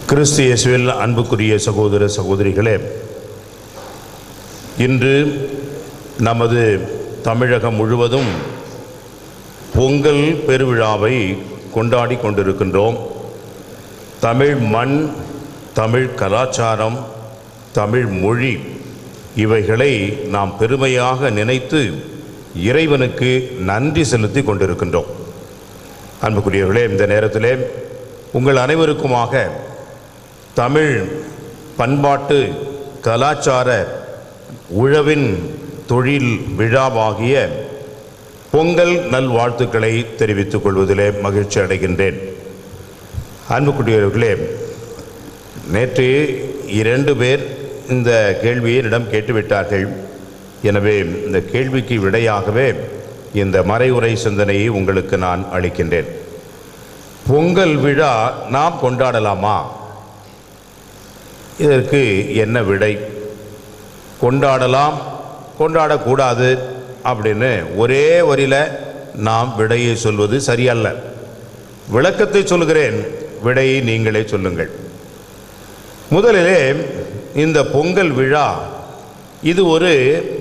கிறிஸ்து இயேசுவில் அன்புக்குரிய சகோதர சகோதரிகளே இன்று நமது தமிழகம் முழுவதும் பொங்கல் பெருவிழாவை கொண்டாடி கொண்டிருக்கின்றோம் தமிழ் மண் தமிழ் கலாச்சாரம் தமிழ் மொழி இவைகளை நாம் பெருமையாக நினைத்து இறைவனுக்கு நன்றி செலுத்தி கொண்டிருக்கின்றோம் அன்புக்குரியவர்களே இந்த நேரத்திலே உங்கள் அனைவருக்குமாக தமிழ் பண்பாட்டு கலாச்சார உழவின் தொழில் விழாவாகிய பொங்கல் நல்வாழ்த்துக்களை தெரிவித்துக் கொள்வதிலே மகிழ்ச்சி அடைகின்றேன் அன்புக்குரியவர்களே நேற்று இரண்டு பேர் இந்த கேள்வியை என்னிடம் கேட்டுவிட்டார்கள் எனவே இந்த கேள்விக்கு விடையாகவே இந்த மறைவுரை சிந்தனையை உங்களுக்கு நான் அளிக்கின்றேன் பொங்கல் விழா நாம் கொண்டாடலாமா இதற்கு என்ன விடை கொண்டாடலாம் கொண்டாடக்கூடாது அப்படின்னு ஒரே வரியில் நாம் விடையை சொல்வது சரியல்ல விளக்கத்தை சொல்கிறேன் விடையை நீங்களே சொல்லுங்கள் முதலிலே இந்த பொங்கல் விழா இது ஒரு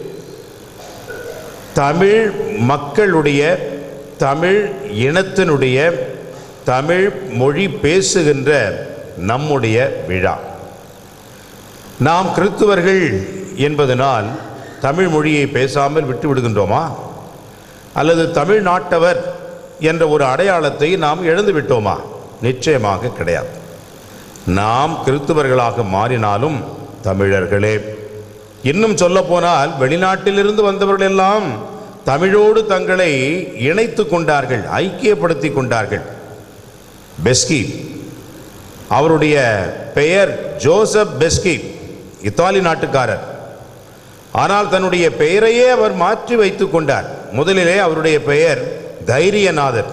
தமிழ் மக்களுடைய தமிழ் இனத்தினுடைய தமிழ் மொழி பேசுகின்ற நம்முடைய விழா நாம் கிறிஸ்துவர்கள் என்பதனால் தமிழ் மொழியை பேசாமல் விட்டு விடுகின்றோமா அல்லது தமிழ்நாட்டவர் என்ற ஒரு அடையாளத்தை நாம் இழந்து விட்டோமா நிச்சயமாக கிடையாது நாம் கிறிஸ்துவர்களாக மாறினாலும் தமிழர்களே இன்னும் சொல்லப்போனால் வெளிநாட்டிலிருந்து வந்தவர்கள் எல்லாம் தமிழோடு தங்களை இணைத்து கொண்டார்கள் ஐக்கியப்படுத்தி கொண்டார்கள் பெஸ்கி அவருடைய பெயர் ஜோசப் பெஸ்கி இத்தாலி நாட்டுக்காரர் ஆனால் தன்னுடைய பெயரையே அவர் மாற்றி வைத்துக் கொண்டார் முதலிலே அவருடைய பெயர் தைரியநாதர்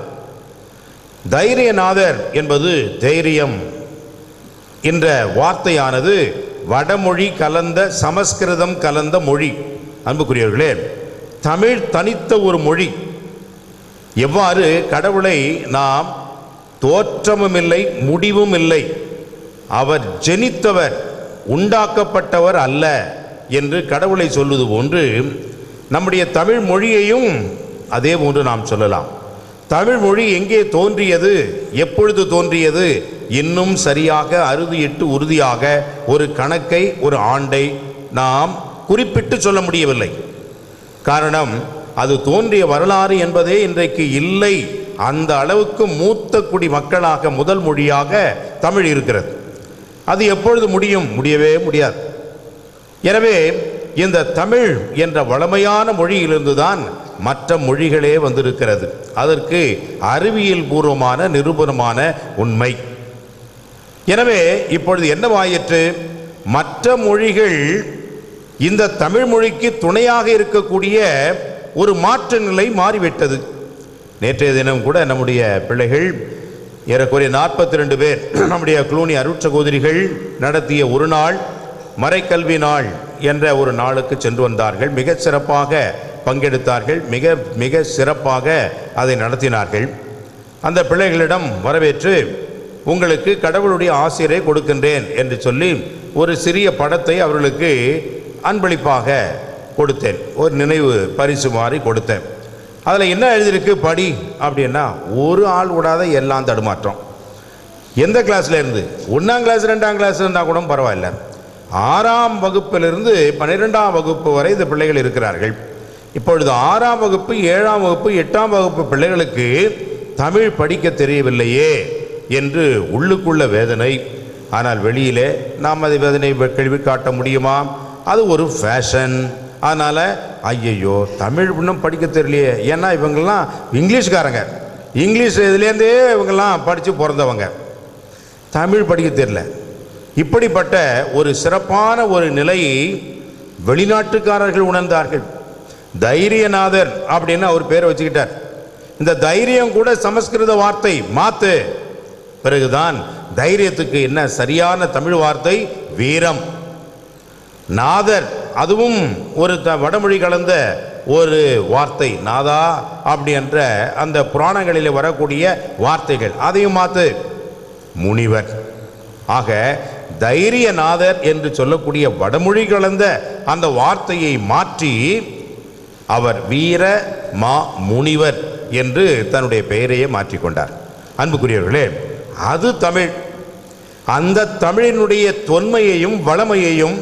தைரியநாதர் என்பது தைரியம் என்ற வார்த்தையானது வடமொழி கலந்த சமஸ்கிருதம் கலந்த மொழி அன்புக்குரியவர்களே தமிழ் தனித்த ஒரு மொழி எவ்வாறு கடவுளை நாம் தோற்றமும் இல்லை முடிவும் இல்லை அவர் ஜெனித்தவர் உண்டாக்கப்பட்டவர் அல்ல என்று கடவுளை சொல்லுவது போன்று நம்முடைய தமிழ் மொழியையும் அதே போன்று நாம் சொல்லலாம் தமிழ் மொழி எங்கே தோன்றியது எப்பொழுது தோன்றியது இன்னும் சரியாக அறுதியிட்டு உறுதியாக ஒரு கணக்கை ஒரு ஆண்டை நாம் குறிப்பிட்டு சொல்ல முடியவில்லை காரணம் அது தோன்றிய வரலாறு என்பதே இன்றைக்கு இல்லை அந்த அளவுக்கு மூத்த குடி மக்களாக முதல் மொழியாக தமிழ் இருக்கிறது அது எப்பொழுது முடியும் முடியவே முடியாது எனவே இந்த தமிழ் என்ற வளமையான மொழியிலிருந்து தான் மற்ற மொழிகளே வந்திருக்கிறது அதற்கு அறிவியல் பூர்வமான நிரூபணமான உண்மை எனவே இப்பொழுது என்னவாயிற்று மற்ற மொழிகள் இந்த தமிழ் மொழிக்கு துணையாக இருக்கக்கூடிய ஒரு மாற்று நிலை மாறிவிட்டது நேற்றைய தினம் கூட நம்முடைய பிள்ளைகள் ஏறக்குறைய நாற்பத்தி ரெண்டு பேர் நம்முடைய குளூனி அருட்சகோதரிகள் நடத்திய ஒரு நாள் மறைக்கல்வி நாள் என்ற ஒரு நாளுக்கு சென்று வந்தார்கள் மிக சிறப்பாக பங்கெடுத்தார்கள் மிக மிக சிறப்பாக அதை நடத்தினார்கள் அந்த பிள்ளைகளிடம் வரவேற்று உங்களுக்கு கடவுளுடைய ஆசிரியரை கொடுக்கின்றேன் என்று சொல்லி ஒரு சிறிய படத்தை அவர்களுக்கு அன்பளிப்பாக கொடுத்தேன் ஒரு நினைவு பரிசு மாதிரி கொடுத்தேன் அதில் என்ன எழுதியிருக்கு படி அப்படின்னா ஒரு ஆள் விடாத எல்லாம் தடுமாற்றம் எந்த கிளாஸ்ல இருந்து ஒன்றாம் கிளாஸ் ரெண்டாம் கிளாஸ் இருந்தால் கூட பரவாயில்ல ஆறாம் வகுப்பிலிருந்து பன்னிரெண்டாம் வகுப்பு வரை இந்த பிள்ளைகள் இருக்கிறார்கள் இப்பொழுது ஆறாம் வகுப்பு ஏழாம் வகுப்பு எட்டாம் வகுப்பு பிள்ளைகளுக்கு தமிழ் படிக்க தெரியவில்லையே என்று உள்ளுக்குள்ள வேதனை ஆனால் வெளியிலே நாம் அதை வேதனை கேள்வி காட்ட முடியுமா அது ஒரு ஃபேஷன் அதனால் ஐயையோ தமிழ் இன்னும் படிக்க தெரியலையே ஏன்னா இவங்கெல்லாம் இங்கிலீஷ்காரங்க இங்கிலீஷ் இதுலேருந்தே இவங்கெல்லாம் படித்து பிறந்தவங்க தமிழ் படிக்க தெரியல இப்படிப்பட்ட ஒரு சிறப்பான ஒரு நிலையை வெளிநாட்டுக்காரர்கள் உணர்ந்தார்கள் தைரியநாதர் அப்படின்னு அவர் பேரை வச்சுக்கிட்டார் இந்த தைரியம் கூட சமஸ்கிருத வார்த்தை மாத்து பிறகுதான் தைரியத்துக்கு என்ன சரியான தமிழ் வார்த்தை வீரம் நாதர் அதுவும் ஒரு த வடமொழி கலந்த ஒரு வார்த்தை நாதா அப்படி என்ற அந்த புராணங்களில் வரக்கூடிய வார்த்தைகள் அதையும் மாத்து முனிவர் ஆக தைரியநாதர் என்று சொல்லக்கூடிய வடமொழி கலந்த அந்த வார்த்தையை மாற்றி அவர் வீர மா முனிவர் என்று தன்னுடைய பெயரையே மாற்றிக்கொண்டார் அன்புக்குரியவர்களே அது தமிழ் அந்த தமிழினுடைய தொன்மையையும் வளமையையும்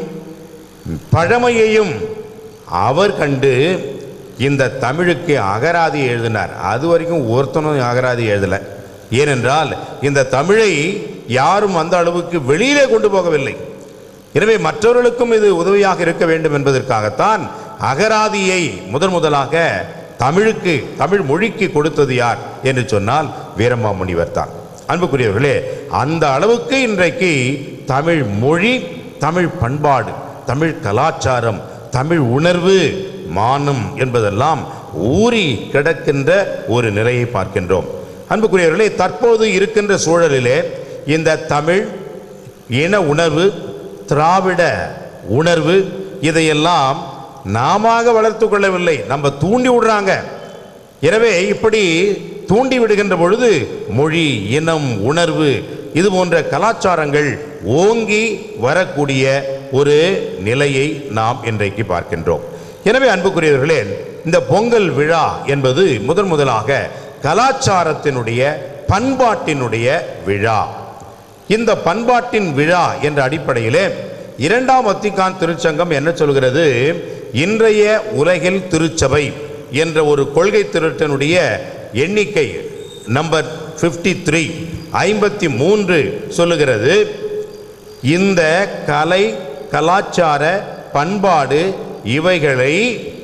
பழமையையும் அவர் கண்டு இந்த தமிழுக்கு அகராதி எழுதினார் அது வரைக்கும் ஒருத்தனும் அகராதி எழுதலை ஏனென்றால் இந்த தமிழை யாரும் அந்த அளவுக்கு வெளியிலே கொண்டு போகவில்லை எனவே மற்றவர்களுக்கும் இது உதவியாக இருக்க வேண்டும் என்பதற்காகத்தான் அகராதியை முதன் முதலாக தமிழுக்கு தமிழ் மொழிக்கு கொடுத்தது யார் என்று சொன்னால் வீரமாமுனிவர் தான் அன்புக்குரியவர்களே அந்த அளவுக்கு இன்றைக்கு தமிழ் மொழி தமிழ் பண்பாடு தமிழ் கலாச்சாரம் தமிழ் உணர்வு மானம் என்பதெல்லாம் ஊறி கிடக்கின்ற ஒரு நிலையை பார்க்கின்றோம் அன்புக்குரியவர்களே தற்போது இருக்கின்ற சூழலிலே இந்த தமிழ் இன உணர்வு திராவிட உணர்வு இதையெல்லாம் நாம வளர்த்து கொள்ளவில்லை நம்ம தூண்டி விடுறாங்க எனவே இப்படி தூண்டி விடுகின்ற பொழுது மொழி இனம் உணர்வு இது போன்ற கலாச்சாரங்கள் ஓங்கி வரக்கூடிய ஒரு நிலையை நாம் இன்றைக்கு பார்க்கின்றோம் எனவே அன்புக்குரியவர்களே இந்த பொங்கல் விழா என்பது முதன் முதலாக கலாச்சாரத்தினுடைய பண்பாட்டினுடைய விழா இந்த பண்பாட்டின் விழா என்ற அடிப்படையிலே இரண்டாம் வத்திக்கான் திருச்சங்கம் என்ன சொல்கிறது இன்றைய உலகில் திருச்சபை என்ற ஒரு கொள்கை திருட்டனுடைய எண்ணிக்கை நம்பர் 53 த்ரீ ஐம்பத்தி மூன்று சொல்லுகிறது இந்த கலை கலாச்சார பண்பாடு இவைகளை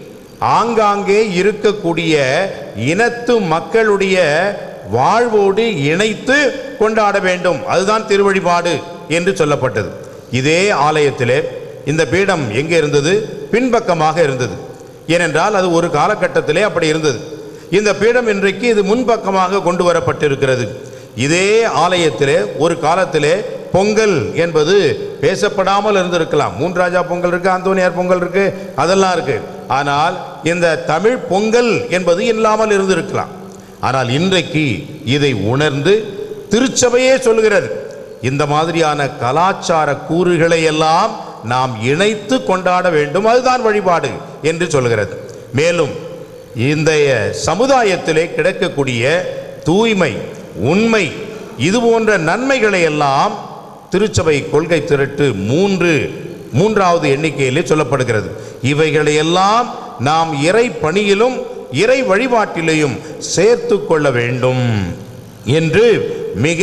ஆங்காங்கே இருக்கக்கூடிய இனத்து மக்களுடைய வாழ்வோடு இணைத்து கொண்டாட வேண்டும் அதுதான் திருவழிபாடு என்று சொல்லப்பட்டது இதே ஆலயத்திலே இந்த பீடம் எங்கே இருந்தது பின்பக்கமாக இருந்தது ஏனென்றால் அது ஒரு காலகட்டத்திலே அப்படி இருந்தது இந்த பீடம் இன்றைக்கு இது முன்பக்கமாக கொண்டு வரப்பட்டிருக்கிறது இதே ஆலயத்திலே ஒரு காலத்திலே பொங்கல் என்பது பேசப்படாமல் இருந்திருக்கலாம் மூன்றாஜா பொங்கல் இருக்கு அந்தோனியார் பொங்கல் இருக்கு அதெல்லாம் இருக்கு ஆனால் இந்த தமிழ் பொங்கல் என்பது இல்லாமல் இருந்திருக்கலாம் ஆனால் இன்றைக்கு இதை உணர்ந்து திருச்சபையே சொல்கிறது இந்த மாதிரியான கலாச்சார கூறுகளை எல்லாம் நாம் இணைத்து கொண்டாட வேண்டும் அதுதான் வழிபாடு என்று சொல்கிறது மேலும் இந்த சமுதாயத்திலே கிடைக்கக்கூடிய தூய்மை உண்மை இது போன்ற நன்மைகளை எல்லாம் திருச்சபை கொள்கை திரட்டு மூன்று மூன்றாவது எண்ணிக்கையிலே சொல்லப்படுகிறது இவைகளை எல்லாம் நாம் இறை பணியிலும் இறை வழிபாட்டிலேயும் சேர்த்து கொள்ள வேண்டும் என்று மிக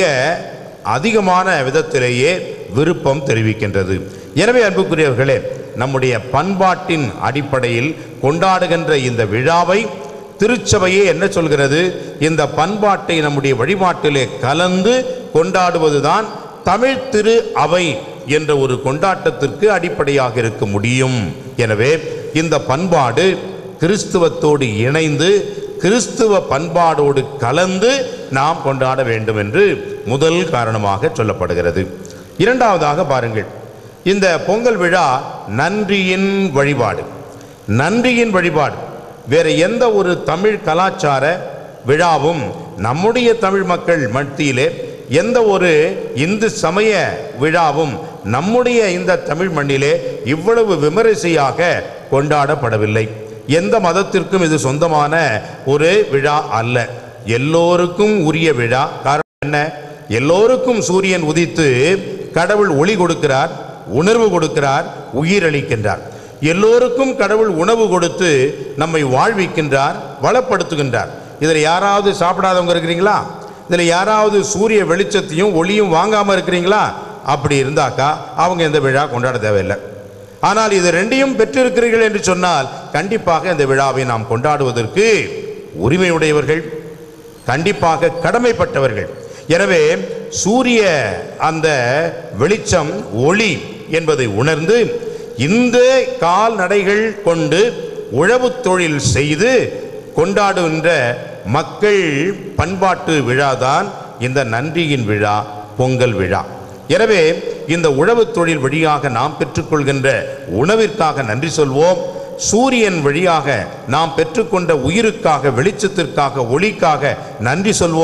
அதிகமான விதத்திலேயே விருப்பம் தெரிவிக்கின்றது எனவே அன்புக்குரியவர்களே நம்முடைய பண்பாட்டின் அடிப்படையில் கொண்டாடுகின்ற இந்த விழாவை திருச்சபையே என்ன சொல்கிறது இந்த பண்பாட்டை நம்முடைய வழிபாட்டிலே கலந்து கொண்டாடுவதுதான் தமிழ் திரு அவை என்ற ஒரு கொண்டாட்டத்திற்கு அடிப்படையாக இருக்க முடியும் எனவே இந்த பண்பாடு கிறிஸ்துவத்தோடு இணைந்து கிறிஸ்துவ பண்பாடோடு கலந்து நாம் கொண்டாட வேண்டும் என்று முதல் காரணமாக சொல்லப்படுகிறது இரண்டாவதாக பாருங்கள் இந்த பொங்கல் விழா நன்றியின் வழிபாடு நன்றியின் வழிபாடு வேற எந்த ஒரு தமிழ் கலாச்சார விழாவும் நம்முடைய தமிழ் மக்கள் மத்தியிலே எந்த ஒரு இந்து சமய விழாவும் நம்முடைய இந்த தமிழ் மண்ணிலே இவ்வளவு விமரிசையாக கொண்டாடப்படவில்லை எந்த மதத்திற்கும் இது சொந்தமான ஒரு விழா அல்ல எல்லோருக்கும் உரிய விழா காரணம் என்ன எல்லோருக்கும் சூரியன் உதித்து கடவுள் ஒளி கொடுக்கிறார் உணர்வு கொடுக்கிறார் உயிரளிக்கின்றார் எல்லோருக்கும் கடவுள் உணவு கொடுத்து நம்மை வாழ்விக்கின்றார் வளப்படுத்துகின்றார் இதில் யாராவது சாப்பிடாதவங்க இருக்கிறீங்களா இதில் யாராவது சூரிய வெளிச்சத்தையும் ஒளியும் வாங்காமல் இருக்கிறீங்களா அப்படி இருந்தாக்கா அவங்க இந்த விழா கொண்டாட தேவையில்லை ஆனால் இது ரெண்டையும் பெற்றிருக்கிறீர்கள் என்று சொன்னால் கண்டிப்பாக இந்த விழாவை நாம் கொண்டாடுவதற்கு உரிமையுடையவர்கள் கண்டிப்பாக கடமைப்பட்டவர்கள் எனவே சூரிய அந்த வெளிச்சம் ஒளி என்பதை உணர்ந்து இந்த கால்நடைகள் கொண்டு உழவு தொழில் செய்து கொண்டாடுகின்ற மக்கள் பண்பாட்டு விழாதான் இந்த நன்றியின் விழா பொங்கல் விழா எனவே இந்த உழவு தொழில் வழியாக நாம் பெற்றுக்கொள்கின்ற உணவிற்காக நன்றி சொல்வோம் சூரியன் வழியாக நாம் பெற்றுக்கொண்ட உயிருக்காக வெளிச்சத்திற்காக ஒளிக்காக நன்றி சொல்வோம்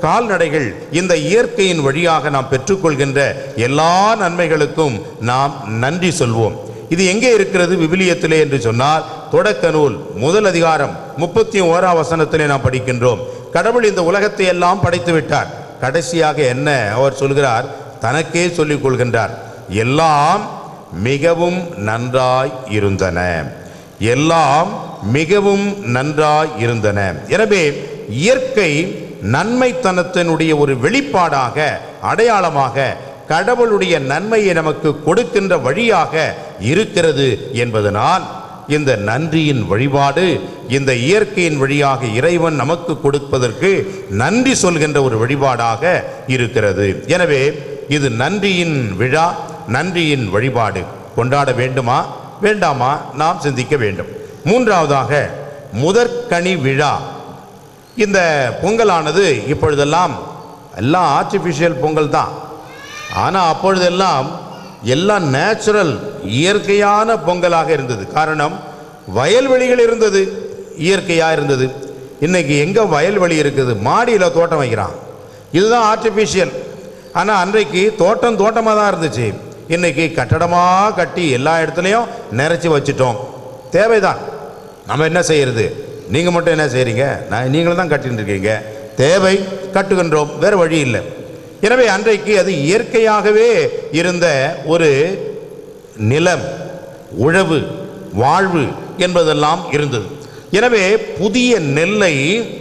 கால்நடைகள் இந்த இயற்கையின் வழியாக நாம் பெற்றுக்கொள்கின்ற எல்லா நன்மைகளுக்கும் நாம் நன்றி சொல்வோம் இது எங்கே இருக்கிறது விவிலியத்திலே என்று சொன்னால் தொடக்க நூல் முதல் அதிகாரம் முப்பத்தி ஓராம் வசனத்திலே நாம் படிக்கின்றோம் கடவுள் இந்த உலகத்தை எல்லாம் படைத்து விட்டார் கடைசியாக என்ன அவர் சொல்கிறார் தனக்கே சொல்லிக் கொள்கின்றார் எல்லாம் மிகவும் நன்றாய் இருந்தன எல்லாம் மிகவும் நன்றாய் இருந்தன எனவே இயற்கை நன்மைத்தனத்தினுடைய ஒரு வெளிப்பாடாக அடையாளமாக கடவுளுடைய நன்மையை நமக்கு கொடுக்கின்ற வழியாக இருக்கிறது என்பதனால் இந்த நன்றியின் வழிபாடு இந்த இயற்கையின் வழியாக இறைவன் நமக்கு கொடுப்பதற்கு நன்றி சொல்கின்ற ஒரு வழிபாடாக இருக்கிறது எனவே இது நன்றியின் விழா நன்றியின் வழிபாடு கொண்டாட வேண்டுமா வேண்டாமா நாம் சிந்திக்க வேண்டும் மூன்றாவதாக முதற்கனி விழா இந்த பொங்கலானது இப்பொழுதெல்லாம் எல்லாம் ஆர்டிஃபிஷியல் பொங்கல் தான் ஆனால் அப்பொழுதெல்லாம் எல்லாம் நேச்சுரல் இயற்கையான பொங்கலாக இருந்தது காரணம் வயல்வெளிகள் இருந்தது இயற்கையாக இருந்தது இன்னைக்கு எங்கே வயல்வெளி இருக்குது மாடியில் தோட்டம் வைக்கிறான் இதுதான் ஆர்டிஃபிஷியல் ஆனால் அன்றைக்கு தோட்டம் தோட்டமாக தான் இருந்துச்சு இன்னைக்கு கட்டடமாக கட்டி எல்லா இடத்துலையும் நிறைச்சி வச்சிட்டோம் தேவைதான் நம்ம என்ன செய்யறது நீங்கள் மட்டும் என்ன செய்கிறீங்க நான் நீங்களும் தான் கட்டிட்டு இருக்கீங்க தேவை கட்டுகின்றோம் வேறு வழி இல்லை எனவே அன்றைக்கு அது இயற்கையாகவே இருந்த ஒரு நிலம் உழவு வாழ்வு என்பதெல்லாம் இருந்தது எனவே புதிய நெல்லை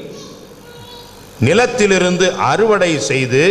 நிலத்திலிருந்து அறுவடை செய்து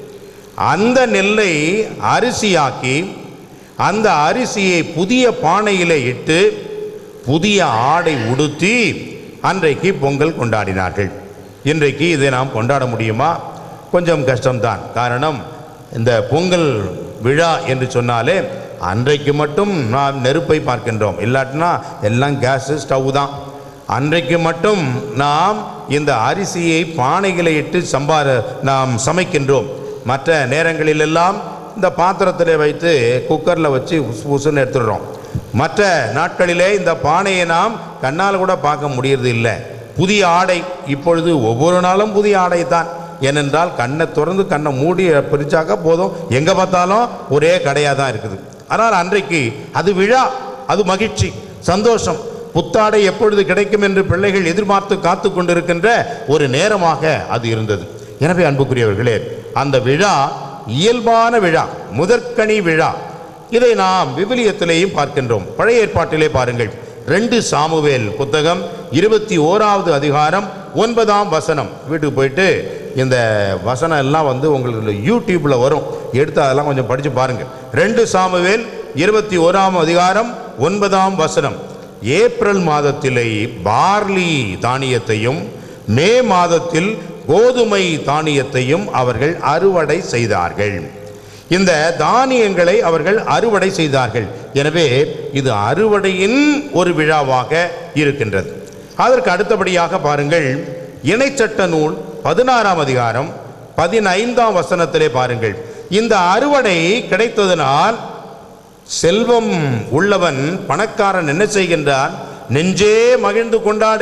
அந்த நெல்லை அரிசியாக்கி அந்த அரிசியை புதிய பானையிலே இட்டு புதிய ஆடை உடுத்தி அன்றைக்கு பொங்கல் கொண்டாடினார்கள் இன்றைக்கு இதை நாம் கொண்டாட முடியுமா கொஞ்சம் கஷ்டம்தான் காரணம் இந்த பொங்கல் விழா என்று சொன்னாலே அன்றைக்கு மட்டும் நாம் நெருப்பை பார்க்கின்றோம் இல்லாட்டினா எல்லாம் கேஸு ஸ்டவ் தான் அன்றைக்கு மட்டும் நாம் இந்த அரிசியை பானைகளை இட்டு சம்பார நாம் சமைக்கின்றோம் மற்ற நேரங்களிலெல்லாம் இந்த பாத்திரத்தில் வைத்து குக்கரில் வச்சு உசு உசுன்னு எடுத்துடுறோம் மற்ற நாட்களிலே இந்த பானையை நாம் கண்ணால் கூட பார்க்க முடியறது இல்லை புதிய ஆடை இப்பொழுது ஒவ்வொரு நாளும் புதிய ஆடை தான் ஏனென்றால் கண்ணை திறந்து கண்ணை மூடி பிரிச்சாக்க போதும் எங்கே பார்த்தாலும் ஒரே கடையாக தான் இருக்குது ஆனால் அன்றைக்கு அது விழா அது மகிழ்ச்சி சந்தோஷம் புத்தாடை எப்பொழுது கிடைக்கும் என்று பிள்ளைகள் எதிர்பார்த்து காத்து கொண்டிருக்கின்ற ஒரு நேரமாக அது இருந்தது எனவே அன்புக்குரியவர்களே அந்த விழா இயல்பான விழா முதற்கனி விழா இதை நாம் விவிலியத்திலேயும் பார்க்கின்றோம் பழைய ஏற்பாட்டிலே பாருங்கள் ரெண்டு சாமுவேல் புத்தகம் இருபத்தி ஓராவது அதிகாரம் ஒன்பதாம் வசனம் வீட்டுக்கு போயிட்டு இந்த வசனம் எல்லாம் வந்து உங்களுக்கு யூடியூப்ல வரும் எடுத்து அதெல்லாம் கொஞ்சம் படிச்சு பாருங்க ரெண்டு சாமுவேல் இருபத்தி ஓராம் அதிகாரம் ஒன்பதாம் வசனம் ஏப்ரல் மாதத்திலே பார்லி தானியத்தையும் மே மாதத்தில் கோதுமை தானியத்தையும் அவர்கள் அறுவடை செய்தார்கள் இந்த தானியங்களை அவர்கள் அறுவடை செய்தார்கள் எனவே இது அறுவடையின் ஒரு விழாவாக இருக்கின்றது அதற்கு அடுத்தபடியாக பாருங்கள் இணைச்சட்ட நூல் பதினாறாம் அதிகாரம் பதினைந்தாம் வசனத்திலே பாருங்கள் இந்த அறுவடை கிடைத்ததனால் செல்வம் உள்ளவன் பணக்காரன் என்ன செய்கின்றான் நெஞ்சே மகிழ்ந்து கொண்டாடு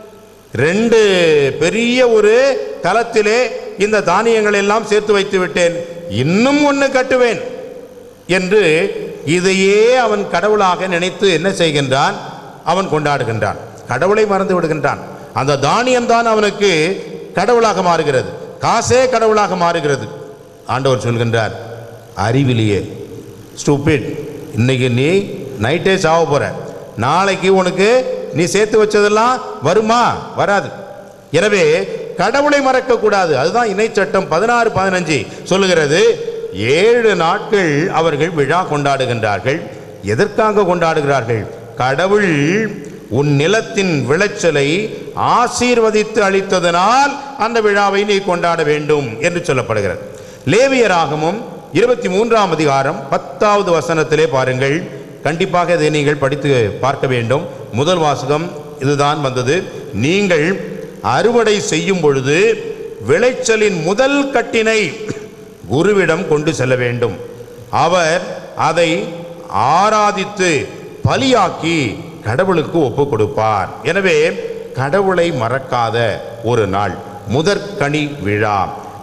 ரெண்டு பெரிய ஒரு கலத்திலே இந்த தானியங்களை எல்லாம் சேர்த்து வைத்து விட்டேன் இன்னும் ஒன்று கட்டுவேன் என்று இதையே அவன் கடவுளாக நினைத்து என்ன செய்கின்றான் அவன் கொண்டாடுகின்றான் கடவுளை மறந்து விடுகின்றான் அந்த தானியம் தான் அவனுக்கு கடவுளாக மாறுகிறது காசே கடவுளாக மாறுகிறது ஆண்டவர் சொல்கின்றார் அறிவிலியே ஸ்டூபிட் இன்னைக்கு நீ நைட்டே சாவ போற நாளைக்கு உனக்கு நீ சேர்த்து வச்சதெல்லாம் வருமா வராது எனவே கடவுளை மறக்க கூடாது அதுதான் இணைச்சட்டம் பதினாறு பதினஞ்சு சொல்லுகிறது ஏழு நாட்கள் அவர்கள் விழா கொண்டாடுகின்றார்கள் எதற்காக கொண்டாடுகிறார்கள் கடவுள் உன் நிலத்தின் விளைச்சலை ஆசீர்வதித்து அளித்ததனால் அந்த விழாவை நீ கொண்டாட வேண்டும் என்று சொல்லப்படுகிறது லேவியராகமும் இருபத்தி மூன்றாம் அதிகாரம் பத்தாவது வசனத்திலே பாருங்கள் கண்டிப்பாக இதை நீங்கள் படித்து பார்க்க வேண்டும் முதல் வாசகம் இதுதான் வந்தது நீங்கள் அறுவடை செய்யும் பொழுது விளைச்சலின் முதல் கட்டினை குருவிடம் கொண்டு செல்ல வேண்டும் அவர் அதை ஆராதித்து பலியாக்கி கடவுளுக்கு ஒப்பு கொடுப்பார் எனவே கடவுளை மறக்காத ஒரு நாள் முதற்கனி விழா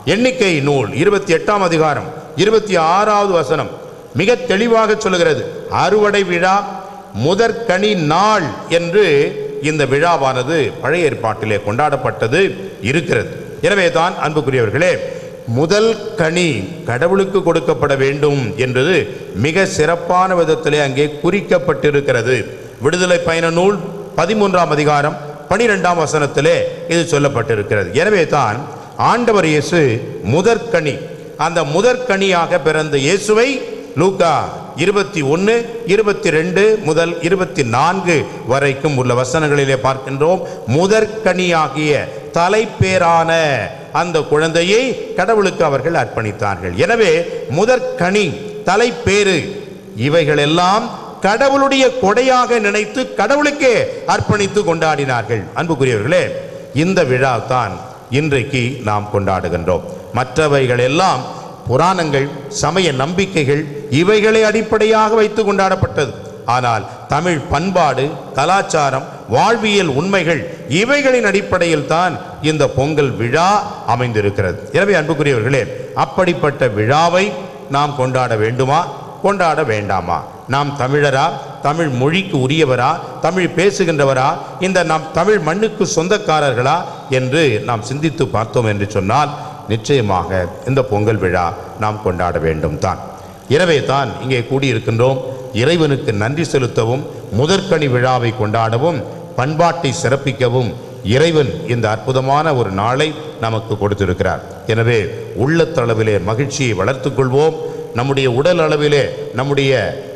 எண்ணிக்கை நூல் இருபத்தி எட்டாம் அதிகாரம் இருபத்தி ஆறாவது வசனம் மிக தெளிவாக சொல்லுகிறது அறுவடை விழா முதற்கனி நாள் என்று இந்த விழாவானது பழைய ஏற்பாட்டிலே கொண்டாடப்பட்டது இருக்கிறது எனவே தான் அன்புக்குரியவர்களே முதல் கனி கடவுளுக்கு கொடுக்கப்பட வேண்டும் என்பது மிக சிறப்பான விதத்திலே அங்கே குறிக்கப்பட்டிருக்கிறது விடுதலை பயண நூல் பதிமூன்றாம் அதிகாரம் பனிரெண்டாம் வசனத்திலே இது சொல்லப்பட்டிருக்கிறது எனவே தான் ஆண்டவர் இயேசு முதற்கனி அந்த முதற்கனியாக பிறந்த இயேசுவை லூக்கா இருபத்தி ஒன்று இருபத்தி ரெண்டு முதல் இருபத்தி நான்கு வரைக்கும் உள்ள வசனங்களிலே பார்க்கின்றோம் முதற்கனியாகிய தலைப்பேரான அந்த குழந்தையை கடவுளுக்கு அவர்கள் அர்ப்பணித்தார்கள் எனவே முதற்கனி தலைப்பேறு இவைகளெல்லாம் கடவுளுடைய கொடையாக நினைத்து கடவுளுக்கே அர்ப்பணித்து கொண்டாடினார்கள் அன்புக்குரியவர்களே இந்த விழா தான் இன்றைக்கு நாம் கொண்டாடுகின்றோம் மற்றவைகள் எல்லாம் புராணங்கள் சமய நம்பிக்கைகள் இவைகளை அடிப்படையாக வைத்து கொண்டாடப்பட்டது ஆனால் தமிழ் பண்பாடு கலாச்சாரம் வாழ்வியல் உண்மைகள் இவைகளின் அடிப்படையில் தான் இந்த பொங்கல் விழா அமைந்திருக்கிறது எனவே அன்புக்குரியவர்களே அப்படிப்பட்ட விழாவை நாம் கொண்டாட வேண்டுமா கொண்டாட வேண்டாமா நாம் தமிழரா தமிழ் மொழிக்கு உரியவரா தமிழ் பேசுகின்றவரா இந்த நாம் தமிழ் மண்ணுக்கு சொந்தக்காரர்களா என்று நாம் சிந்தித்து பார்த்தோம் என்று சொன்னால் நிச்சயமாக இந்த பொங்கல் விழா நாம் கொண்டாட வேண்டும் தான் எனவே தான் இங்கே கூடியிருக்கின்றோம் இறைவனுக்கு நன்றி செலுத்தவும் முதற்கனி விழாவை கொண்டாடவும் பண்பாட்டை சிறப்பிக்கவும் இறைவன் இந்த அற்புதமான ஒரு நாளை நமக்கு கொடுத்திருக்கிறார் எனவே உள்ளத்தளவிலே மகிழ்ச்சியை வளர்த்துக் கொள்வோம் நம்முடைய உடல் அளவிலே நம்முடைய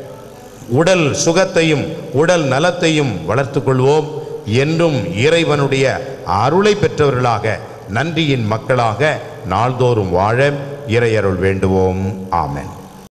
உடல் சுகத்தையும் உடல் நலத்தையும் வளர்த்துக் கொள்வோம் என்றும் இறைவனுடைய அருளை பெற்றவர்களாக நன்றியின் மக்களாக நாள்தோறும் வாழ இறையருள் வேண்டுவோம் ஆமென்